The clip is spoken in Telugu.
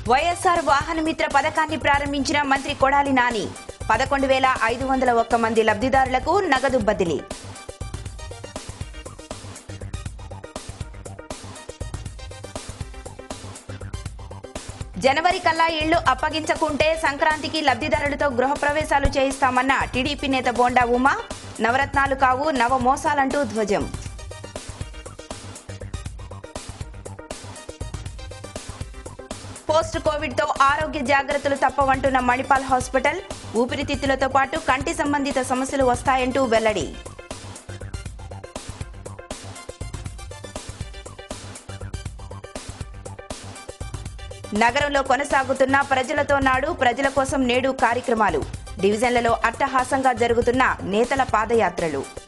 వైఎస్ఆర్ వాహన మిత్ర పథకాన్ని ప్రారంభించిన మంత్రి కొడాలి నాని పదకొండు వేల ఐదు వందల ఒక్క మంది లబ్ధిదారులకు నగదు బదిలీ జనవరి కల్లా ఇళ్లు అప్పగించకుంటే సంక్రాంతికి లబ్ధిదారులతో గృహప్రవేశాలు చేయిస్తామన్న టీడీపీ నేత బోండా ఉమా నవరత్నాలు కావు నవ మోసాలంటూ ధ్వజం పోస్ట్ కోవిడ్ తో ఆరోగ్య జాగ్రత్తలు తప్పవంటున్న మణిపాల్ హాస్పిటల్ ఊపిరితిత్తులతో పాటు కంటి సంబంధిత సమస్యలు వస్తాయంటూ వెల్లడి నగరంలో కొనసాగుతున్న ప్రజలతో నాడు ప్రజల కోసం నేడు కార్యక్రమాలు డివిజన్లలో అట్టహాసంగా జరుగుతున్న నేతల పాదయాత్రలు